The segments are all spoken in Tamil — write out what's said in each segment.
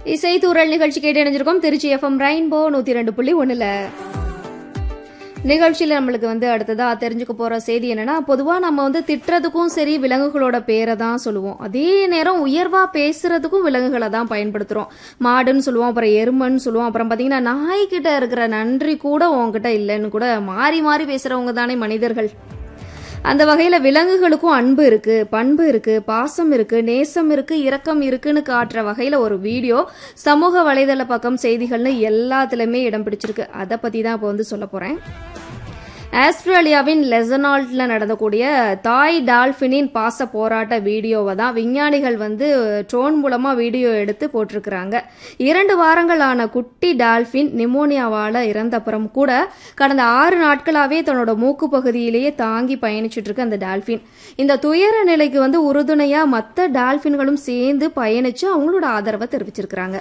இசை தூரல் நிகழ்ச்சி கேட்டு இணைஞ்சிருக்கோம் திருச்சி எஃப்எம் ரெயின்போ நூத்தி ரெண்டு புள்ளி ஒண்ணுல நிகழ்ச்சியில் நம்மளுக்கு வந்து அடுத்ததா தெரிஞ்சுக்க போற செய்தி என்னன்னா பொதுவா நம்ம வந்து திட்டுறதுக்கும் சரி விலங்குகளோட பேரை தான் சொல்லுவோம் அதே நேரம் உயர்வா பேசுறதுக்கும் விலங்குகளை தான் பயன்படுத்துறோம் மாடுன்னு சொல்லுவோம் அப்புறம் எருமன்னு சொல்லுவோம் அப்புறம் பாத்தீங்கன்னா நாய்கிட்ட இருக்கிற நன்றி கூட உங்ககிட்ட இல்லைன்னு கூட மாறி மாறி பேசுறவங்க தானே மனிதர்கள் அந்த வகையில விலங்குகளுக்கும் அன்பு இருக்கு பண்பு இருக்கு பாசம் இருக்கு நேசம் இருக்கு இரக்கம் இருக்குன்னு காட்டுற வகையில ஒரு வீடியோ சமூக வலைதள பக்கம் செய்திகள்னு எல்லாத்துலயுமே இடம் பிடிச்சிருக்கு அதை பத்தி தான் இப்போ வந்து சொல்ல போறேன் ஆஸ்திரேலியாவின் லெசனால்ட்ல நடந்தக்கூடிய தாய் டால்பினின் பாச போராட்ட வீடியோவை தான் விஞ்ஞானிகள் வந்து ட்ரோன் மூலமா வீடியோ எடுத்து போட்டிருக்கிறாங்க இரண்டு வாரங்கள் ஆன குட்டி டால்பின் நிமோனியாவால இறந்தப்புறம் கூட கடந்த ஆறு நாட்களாவே தன்னோட மூக்கு பகுதியிலேயே தாங்கி பயணிச்சுட்டு இருக்கு அந்த டால்பின் இந்த துயர நிலைக்கு வந்து உறுதுணையா மற்ற டால்பின்களும் சேர்ந்து பயணிச்சு அவங்களோட ஆதரவை தெரிவிச்சிருக்கிறாங்க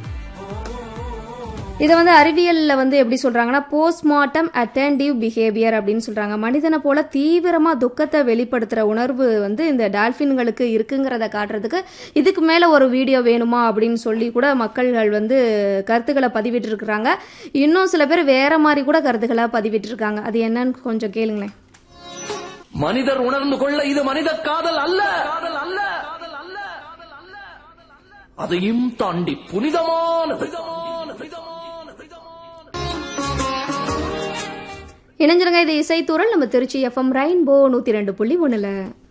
இதை வந்து அறிவியல்ல வந்து எப்படி சொல்றாங்கன்னா போஸ்ட்மார்ட்டம் அட்டென்டிவ் பிஹேவியர் அப்படின்னு சொல்றாங்க மனிதனை போல தீவிரமா துக்கத்தை வெளிப்படுத்துற உணர்வு வந்து இந்த டால்பின்களுக்கு இருக்குங்கிறத காட்டுறதுக்கு இதுக்கு மேல ஒரு வீடியோ வேணுமா அப்படின்னு சொல்லி கூட மக்கள்கள் வந்து கருத்துக்களை பதிவிட்டு இருக்கிறாங்க இன்னும் சில பேர் வேற மாதிரி கூட கருத்துக்களை பதிவிட்டு இருக்காங்க அது என்னன்னு கொஞ்சம் கேளுங்களேன் மனிதர் உணர்ந்து கொள்ள இது மனித காதல் அல்ல காதல் அல்ல அதையும் தாண்டி புனிதமானது இணைஞ்சிருங்க இது இசைத்தூரல் நம்ம திருச்சி எஃப்எம் ரெயின்போ நூத்தி ரெண்டு புள்ளி ஒண்ணுல